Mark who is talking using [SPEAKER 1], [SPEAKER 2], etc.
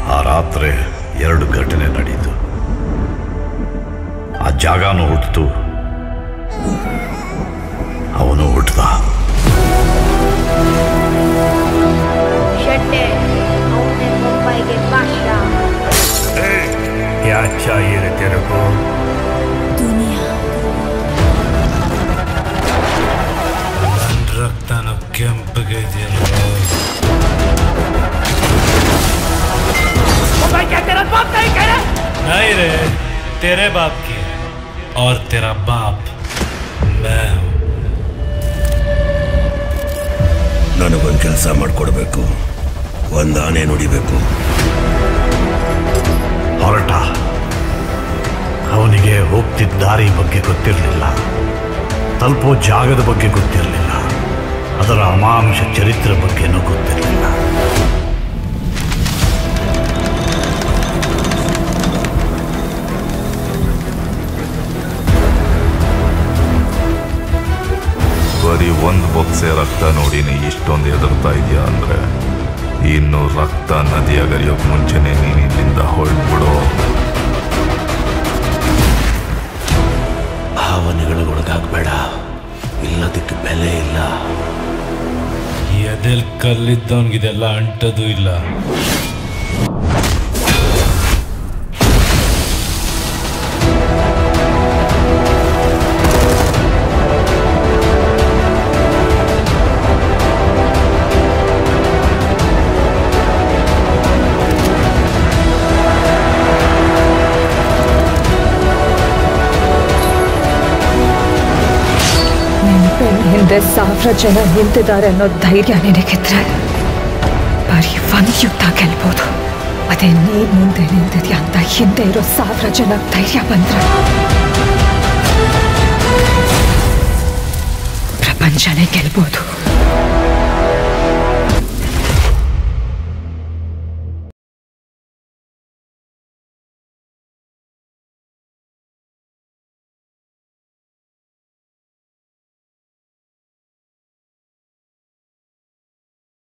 [SPEAKER 1] ಆ ರಾತ್ರಿ ಎರಡು ಘಟನೆ ನಡೀತು ಆ ಜಾಗನೂ ಹುಟ್ಟಿತು ಅವನು ಹುಟ್ಟದ
[SPEAKER 2] ಶೆಟ್ಟೆ ಅವನೇ ಮುಂಬೈಗೆ ಭಾಷ
[SPEAKER 3] क्या चाहिए रे तेरे को ನನ್ನ ರಕ್ತನ ಕೆಂಪಗೆ ಇದೆಯಲ್ಲ नहीं रे तेरे बाप की और तेरा बाप मैं हूं
[SPEAKER 4] ನನಗೊಂದು ಕೆಲಸ ಮಾಡಿಕೊಡ್ಬೇಕು ಒಂದು ಆನೆ ನುಡಿಬೇಕು
[SPEAKER 1] ಹೊರಟ ಅವನಿಗೆ ಹೋಗ್ತಿದ್ದ ದಾರಿ ಬಗ್ಗೆ ಗೊತ್ತಿರಲಿಲ್ಲ ತಲುಪೋ ಜಾಗದ ಬಗ್ಗೆ ಗೊತ್ತಿರಲಿಲ್ಲ ಅದರ ಅಮಾಂಶ ಚರಿತ್ರೆ ಬಗ್ಗೆನೂ ಗೊತ್ತಿರಲಿಲ್ಲ
[SPEAKER 5] ಬರೀ ಒಂದು ಬೊಕ್ಸೆ ರಕ್ತ ನೋಡಿನಿ ಇಷ್ಟೊಂದು ಹೆದರ್ತಾ ಇದೆಯಾ ಅಂದ್ರೆ ಇನ್ನು ರಕ್ತ ನದಿಯ ಗರಿಯೋಕ್ ಮುಂಚೆನೆ ನೀನು ಇಲ್ಲಿಂದ ಹೊರಟ್ಬಿಡು
[SPEAKER 4] ಭಾವನೆಗಳಿಗೆ ಒಳಗಾಗಬೇಡ ಇಲ್ಲದಕ್ಕೆ ಬೆಲೆ ಇಲ್ಲ
[SPEAKER 3] ಎದೆಲ್ ಕಲ್ಲಿದ್ದವನ್ಗಿದೆಲ್ಲ ಅಂಟದು ಇಲ್ಲ
[SPEAKER 6] ನಿನ್ ಬೆನ್ನ ಹಿಂದೆ ಸಾವಿರ ಜನ ನಿಂತಿದ್ದಾರೆ ಅನ್ನೋ ಧೈರ್ಯ ನಿನಗಿದ್ರೆ ಬರೀ ಒಂದು ಯುದ್ಧ ಗೆಲ್ಬೋದು ಅದೇ ನೀನ್ ಮುಂದೆ ನಿಂತಿದ್ಯಾ ಅಂತ ಹಿಂದೆ ಇರೋ ಸಾವಿರ ಜನ ಧೈರ್ಯ ಬಂದ್ರೆ ಪ್ರಪಂಚನೇ ಗೆಲ್ಬೋದು